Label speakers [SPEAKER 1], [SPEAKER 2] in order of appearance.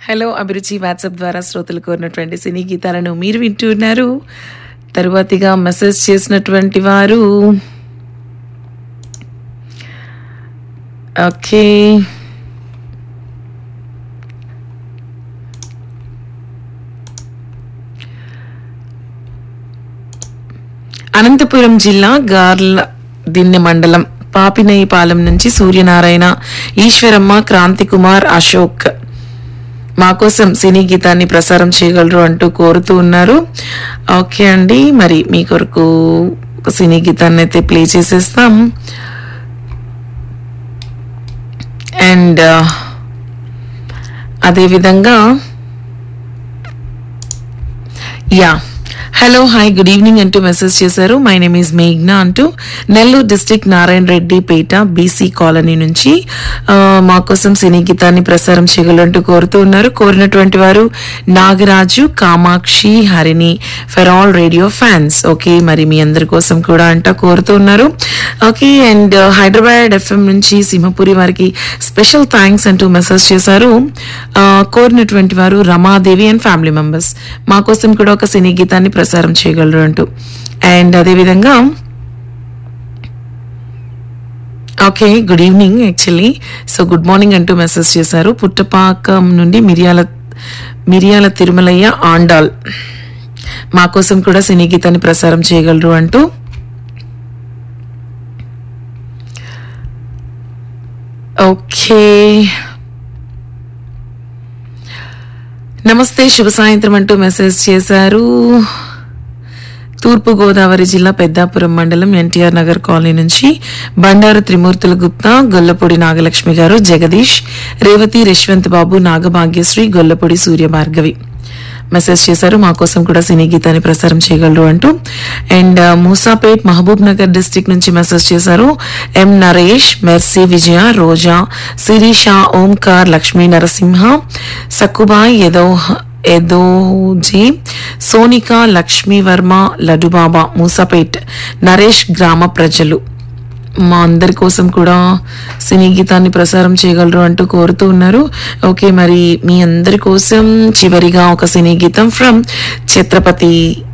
[SPEAKER 1] hello అభిరుచి WhatsApp ద్వారా శ్రోతలు కోరినటువంటి సినీ గీతాలను మీరు వింటున్నారు తరువాతిగా మెసేజ్ చేసినటువంటి వారు ఓకే అనంతపురం జిల్లా గార్ల దిన్నె మండలం పాపినేయపాలెం నుంచి సూర్యనారాయణ ఈశ్వరమ్మ క్రాంతి కుమార్ అశోక్ మా కోసం సినీ గీతాన్ని ప్రసారం చేయగలరు అంటూ కోరుతూ ఉన్నారు ఓకే అండి మరి మీ కొరకు ఒక సినీ గీతాన్ని అయితే ప్లే చేసేస్తాం అండ్ అదేవిధంగా yeah hello hi good evening అంటూ మెసేజ్ చేశారు మై నేమ్ ఈజ్ మేఘ్నా అంటూ Nellore district Narayana Reddy Peta BC colony నుంచి ఆ, మా కోసం సినీ గీతాన్ని ప్రసారం చేయగలంటూ కోరుతూ ఉన్నారు కోరినటువంటి వారు Nagaraju Kamakshi Harini for all radio fans okay మరి మీ అందరి కోసం కూడా అంట కోరుతూ ఉన్నారు ఓకే అండ్ హైదరాబాద్ ఎఫ్ఎం నుంచి సింహపురి వారికి స్పెషల్ థ్యాంక్స్ అంటూ మెసేజ్ చేశారు ఆ, కోరినటువంటి వారు రమాదేవి అండ్ ఫ్యామిలీ మెంబర్స్ మా కోసం కూడా ఒక సినీ గీతాన్ని ప్రసారం చేయగలరు అంటూ అండ్ అదేవిధంగా okay good evening actually so good morning అంటూ మెసేజ్ చేశారు పుట్టపాకం నుండి మిరియాల మిరియాల తిరుమలయ్య ఆండాల్ మా కోసం కూడా సినీ గీతాన్ని ప్రసారం చేయగలరు అంటూ ఓకే నమస్తే శుభ సాయంత్రం అంటూ మెసేజ్ చేశారు తూర్పు గోదావరి జిల్లా పెద్దాపురం మండలం ఎన్టీఆర్ నగర్ కాలనీ నుంచి బండారు త్రిమూర్తుల గుప్తా గొల్లపూడి నాగలక్ష్మి గారు జగదీష్ రేవతి యశ్వంత్ బాబు నాగభాగ్యశ్రీ గొల్లపూడి సూర్య భార్గవి మెసేజ్ చేశారు మా కోసం కూడా సినీ గీతాన్ని ప్రసారం చేయగలరు అంటూ అండ్ మూసాపేట్ మహబూబ్ నగర్ డిస్టిక్ నుంచి మెసేజ్ చేశారు ఎం నరేష్ మెర్సీ విజయ రోజా శిరీష ఓంకార్ లక్ష్మీ నరసింహ సక్కుబాయ్ ఎదో ఎదోజీ సోనిక లక్ష్మీ వర్మ లడ్డుబాబా మూసాపేట్ నరేష్ గ్రామ ప్రజలు మా అందరి కోసం కూడా సినీ గీతాన్ని ప్రసారం చేయగలరు అంటూ కోరుతూ ఉన్నారు ఓకే మరి మీ అందరి కోసం చివరిగా ఒక సినీ గీతం ఫ్రమ్ ఛత్రపతి